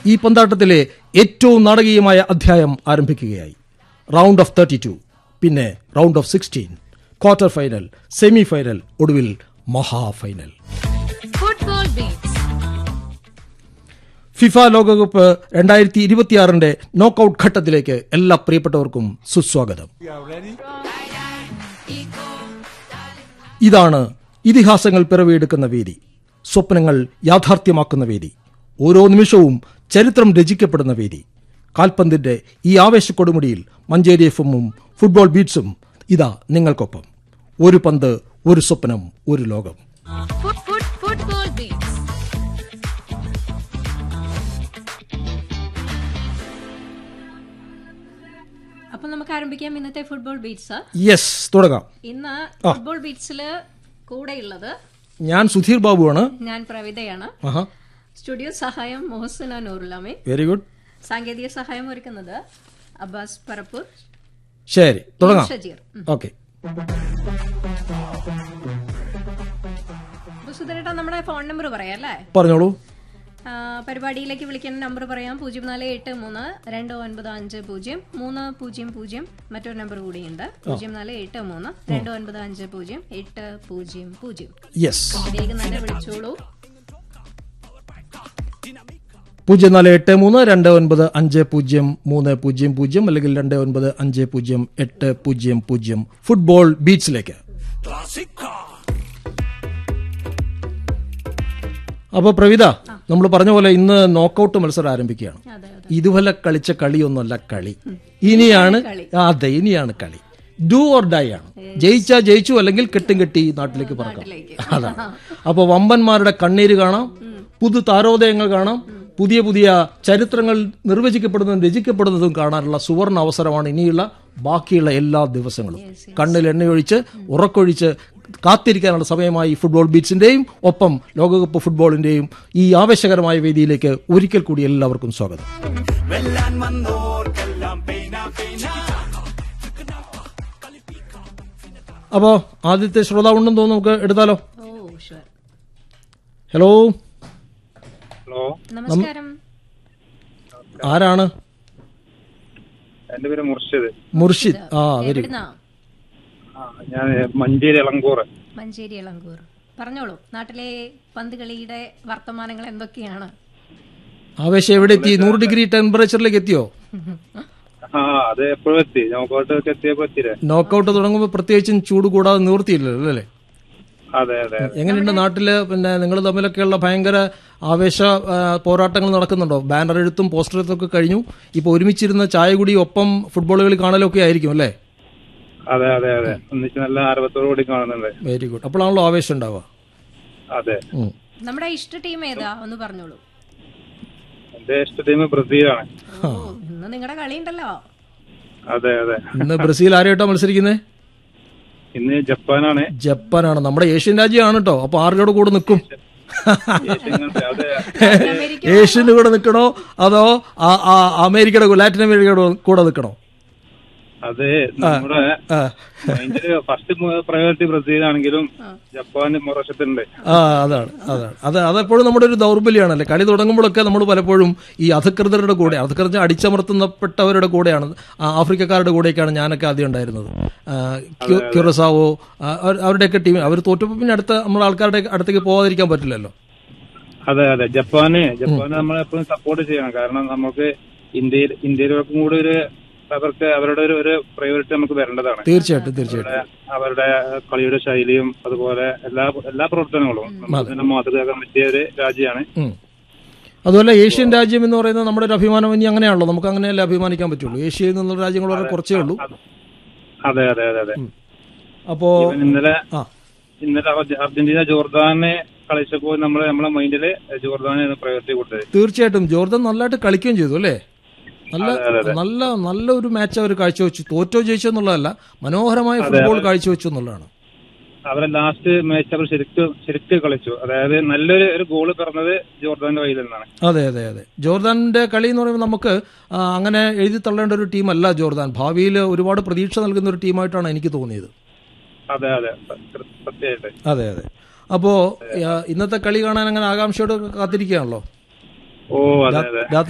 ഈ പന്താട്ടത്തിലെ ഏറ്റവും നാടകീയമായ അധ്യായം ആരംഭിക്കുകയായി റൗണ്ട് ഓഫ് തേർട്ടി ടു പിന്നെ round of sixteen quarter final semi final ഒടുവിൽ മഹാഫൈനൽ ഫുട്ബോൾ ബീറ്റ്സ് ഫിഫ ലോകകപ്പ് രണ്ടായിരത്തി ഇരുപത്തിയാറിന്റെ നോക്കൌട്ട് ഘട്ടത്തിലേക്ക് എല്ലാ പ്രിയപ്പെട്ടവർക്കും സുസ്വാഗതം ഇതാണ് ഇതിഹാസങ്ങൾ പിറവിയെടുക്കുന്ന വേദി സ്വപ്നങ്ങൾ യാഥാർത്ഥ്യമാക്കുന്ന വേദി ഓരോ നിമിഷവും ചരിത്രം രചിക്കപ്പെടുന്ന വേദി കാൽപന്തിന്റെ ഈ ആവേശക്കൊടുമുടിയിൽ മഞ്ചേരി എഫും ഫുട്ബോൾ ബീറ്റ്സും ഇതാ നിങ്ങൾക്കൊപ്പം ഒരു പന്ത് ഒരു സ്വപ്നം ഒരു ലോകം ഫുട് ഫുട് ഫുട്ബോൾ ബീറ്റ്സ് അപ്പൊ നമുക്ക് ആരംഭിക്കാം ഇന്നത്തെ ഫുട്ബോൾ ബീറ്റ്സ് യെസ് തുടങ്ങാം ഇന്ന് ഫുട്ബോൾ ബീറ്റ്സില് കൂടെയുള്ളത് ഞാൻ സുധീർ ബാബുവാണ് ഞാൻ പ്രവിതയാണ് ആഹാ സ്റ്റുഡിയോ സഹായം മൊഹസിന നൂറുലാമി വെരി ഗുഡ് സാങ്കേതിക സഹായം ഒരുക്കുന്നത് അബ്ബാസ് പരപ്പൂർ ശരി തുടങ്ങാം ഷജീർ ഉം. ഓക്കെ അപ്പൊ സുധരേട്ടാ നമ്മുടെ ഫോൺ നമ്പർ പറയാം അല്ലേ പറഞ്ഞോളൂ ആ, പരിപാടിയിലേക്ക് വിളിക്കുന്ന നമ്പർ പറയാം പൂജ്യം നാല് എട്ട് മൂന്ന് രണ്ട് ഒൻപത് അഞ്ച് പൂജ്യം മൂന്ന് പൂജ്യം പൂജ്യം മറ്റൊരു നമ്പർ കൂടിയുണ്ട് പൂജ്യം നാല് എട്ട് മൂന്ന് രണ്ട് ഒൻപത് അഞ്ച് പൂജ്യം എട്ട് പൂജ്യം പൂജ്യം യെസ് വേഗം തന്നെ വിളിച്ചോളൂ പൂജ്യം നാല് എട്ട് മൂന്ന് രണ്ട് ഒൻപത് അഞ്ച് പൂജ്യം മൂന്ന് പൂജ്യം പൂജ്യം അല്ലെങ്കിൽ രണ്ട് ഒൻപത് അഞ്ച് പൂജ്യം എട്ട് പൂജ്യം പൂജ്യം ഫുട്ബോൾ ബീച്ചിലേക്ക് അപ്പൊ പ്രവിത നമ്മൾ പറഞ്ഞ പോലെ ഇന്ന് നോക്കൌട്ട് മത്സരം ആരംഭിക്കുകയാണ് അതെ അതെ ഇതുപോലെ കളിച്ച കളിയൊന്നുമല്ല കളി ഇനിയാണ് ആ, അതെ ഇനിയാണ് കളി ഡു ഓർ ഡൈ ആണ് ജയിച്ചാ ജയിച്ചു അല്ലെങ്കിൽ കെട്ടും കെട്ടി നാട്ടിലേക്ക് പറക്കാം അതാണ് അപ്പൊ വമ്പന്മാരുടെ കണ്ണീര് കാണാം പുതു താരോദയങ്ങൾ കാണാം പുതിയ പുതിയ ചരിത്രങ്ങൾ നിർവചിക്കപ്പെടുന്നതും രചിക്കപ്പെടുന്നതും കാണാനുള്ള സുവർണ അവസരമാണ് ഇനിയുള്ള ബാക്കിയുള്ള എല്ലാ ദിവസങ്ങളും കണ്ണിൽ എണ്ണയൊഴിച്ച് ഉറക്കൊഴിച്ച് കാത്തിരിക്കാനുള്ള സമയമായി ഫുട്ബോൾ ബീച്ചിന്റെയും ഒപ്പം ലോകകപ്പ് ഫുട്ബോളിന്റെയും ഈ ആവേശകരമായ വേദിയിലേക്ക് ഒരിക്കൽ കൂടി എല്ലാവർക്കും സ്വാഗതം അപ്പോ ആദ്യത്തെ ശ്രോതാവുണ്ടെന്ന് തോന്നുന്നു നമുക്ക് എടുത്താലോ ഓ ഷുവർ ഹലോ ഹലോ നമസ്കാരം ആരാണ് എന്റെ പേര് മുർഷിദ് മുർഷിദ് ആ വെരി എവിടുന്നാ ആ, ഞാൻ മഞ്ചേരി ഇളങ്കൂർ മഞ്ചേരി ഇളങ്കൂർ പറഞ്ഞോളൂ നാട്ടിലെ പന്ത് കളിയുടെ വർത്തമാനങ്ങൾ എന്തൊക്കെയാണ് ആവേശം എവിടെ എത്തി നൂറ് ഡിഗ്രി ടെമ്പറേച്ചറിലേക്ക് എത്തിയോ ആ അത് എപ്പോഴും എത്തി നോക്കോട്ടൊക്കെ എത്തിയപ്പോ എത്തിയില്ലേ നോക്കൌട്ട് തുടങ്ങുമ്പോൾ പ്രത്യേകിച്ചും ചൂട് കൂടാതെ നിവൃത്തിയില്ലല്ലോ അല്ലേ അതെ അതെ എങ്ങനെയുണ്ട് നാട്ടില് പിന്നെ നിങ്ങൾ തമ്മിലൊക്കെയുള്ള ഭയങ്കര ആവേശ ആ, പോരാട്ടങ്ങൾ നടക്കുന്നുണ്ടോ ബാനർ എഴുത്തും പോസ്റ്റർ എഴുത്തും ഒക്കെ കഴിഞ്ഞു ഇപ്പൊ ഒരുമിച്ചിരുന്ന ചായ കൂടി ഒപ്പം ഫുട്ബോൾ കളി കാണലൊക്കെ ആയിരിക്കും അല്ലേ അതെ അതെ അതെ ഒന്നിച്ച് നല്ല ആരവത്തോടു കൂടി കാണുന്നുണ്ട് വെരി ഗുഡ് അപ്പോഴാണല്ലോ ആവേശം ഉണ്ടാവുക അതെ ഉം. നമ്മുടെ ഇഷ്ട ടീം ഏതാ ഒന്ന് പറഞ്ഞോളൂ എന്റെ ഇഷ്ട ടീം ബ്രസീലാണ് ഓ ഇന്ന് നിങ്ങളുടെ കളി ഉണ്ടല്ലോ അതെ അതെ ഇന്ന് ബ്രസീൽ ആരായിട്ടാ മത്സരിക്കുന്നത് ഇന്ന് ജപ്പാനാണ് ജപ്പാനാണ് നമ്മുടെ ഏഷ്യൻ രാജ്യമാണ് കേട്ടോ അപ്പൊ ആരുടെ കൂടെ നിൽക്കും ഏഷ്യൻ കൺട്രി. അതെ ഏഷ്യന്റെ കൂടെ നിൽക്കണോ അതോ ആ- ആ അമേരിക്കയുടെ കൂ- ലാറ്റിൻ അമേരിക്കയുടെ കൂടെ നിൽക്കണോ അത് നമ്മുടെ ആ. മൈൻഡില് ഫസ്റ്റ് പ്രയോറിറ്റി ബ്രസീലാണെങ്കിലും ജപ്പാൻ മൊറശത്തുണ്ട് ആ അതാണ് അതാണ് അത് അതെപ്പോഴും നമ്മുടെ ഒരു ദൗർബല്യമാണല്ലേ കളി തുടങ്ങുമ്പോഴൊക്കെ നമ്മൾ പലപ്പോഴും ഈ അധികൃതരുടെ കൂടെ അധികൃതർ അടിച്ചമർത്തുന്നപ്പെട്ടവരുടെ കൂടെയാണ് ആ, ആഫ്രിക്കക്കാരുടെ കൂടെയൊക്കെയാണ് ഞാനൊക്കെ ആദ്യം ഉണ്ടായിരുന്നത് ആ, ക്യു- ക്യുറസാവോ ആ, അവർ- അവരുടെയൊക്കെ ടീം അവർ തോറ്റപ്പോൾ പിന്നെ അടുത്ത നമ്മുടെ ആൾക്കാരുടെ അടുത്തേക്ക് പോകാതിരിക്കാൻ പറ്റില്ലല്ലോ അതെ അതെ ജപ്പാന് ജപ്പാന് നമ്മൾ എപ്പോഴും സപ്പോർട്ട് ചെയ്യണം കാരണം നമുക്ക് ഇന്ത്യയിൽ ഇന്ത്യയിലൊക്കെ കൂടി ഒരു അവർക്ക് അവരുടെ ഒരു ഒരു പ്രയോറിറ്റി നമുക്ക് വരേണ്ടതാണ് തീർച്ചയായിട്ടും തീർച്ചയായിട്ടും അവരുടെ കളിയുടെ ശൈലിയും അതുപോലെ എല്ലാ എല്ലാ പ്രവർത്തനങ്ങളും നമുക്ക് തന്നെ മാതൃകയാക്കാൻ പറ്റിയ ഒരു രാജ്യമാണ് ഉം. അതുപോലെ ഏഷ്യൻ രാജ്യം എന്ന് പറയുന്നത് നമ്മുടെ ഒരു അഭിമാനം ഇനി അങ്ങനെയാണല്ലോ നമുക്ക് അങ്ങനെയല്ലേ അഭിമാനിക്കാൻ പറ്റുള്ളൂ ഏഷ്യയിൽ നിന്നുള്ള രാജ്യങ്ങൾ വളരെ കുറച്ചേ ഉള്ളൂ അതെ അതെ അതെ അതെ അപ്പോ ഇവൻ ഇന്നലെ ആ ഇന്നലെ അർജ- അർജന്റീന ജോർദാനെ കളിച്ചപ്പോൾ നമ്മള് നമ്മളെ മൈൻഡില് ജോർദാനാണ് പ്രയോറിറ്റി കൊടുത്തത് തീർച്ചയായിട്ടും ജോർദൻ നല്ലതായിട്ട് കളിക്കുകയും ചെയ്തു അല്ലേ നല്ല നല്ല നല്ല ഒരു മാച്ച് അവർ കാഴ്ചവെച്ചു തോറ്റോ ജയിച്ചോ എന്നുള്ളതല്ല മനോഹരമായ ഫുട്ബോൾ കാഴ്ചവെച്ചു എന്നുള്ളതാണ് അവരെ ലാസ്റ്റ് മാച്ച് അവർ ശരിക്കും ശരിക്കും കളിച്ചു അതായത് നല്ലൊരു ഒരു ഗോള് പിറന്നത് ജോർദാന്റെ കയ്യിൽ നിന്നാണ് അതെ അതെ അതെ ജോർദാന്റെ കളി എന്ന് പറയുമ്പോൾ നമുക്ക് ആ, അങ്ങനെ എഴുതി തള്ളേണ്ട ഒരു ടീമല്ല ജോർദാൻ ഭാവിയിൽ ഒരുപാട് പ്രതീക്ഷ നൽകുന്ന ഒരു ടീമായിട്ടാണ് എനിക്ക് തോന്നിയത് അതെ അതെ സത്യ- സത്യമായിട്ട് അതെ അതെ അപ്പോ ആ, ഇന്നത്തെ കളി കാണാൻ അങ്ങനെ ആകാംക്ഷയോടെ കാത്തിരിക്കുകയാണല്ലോ ഓ അതെ അതെ രാത്രി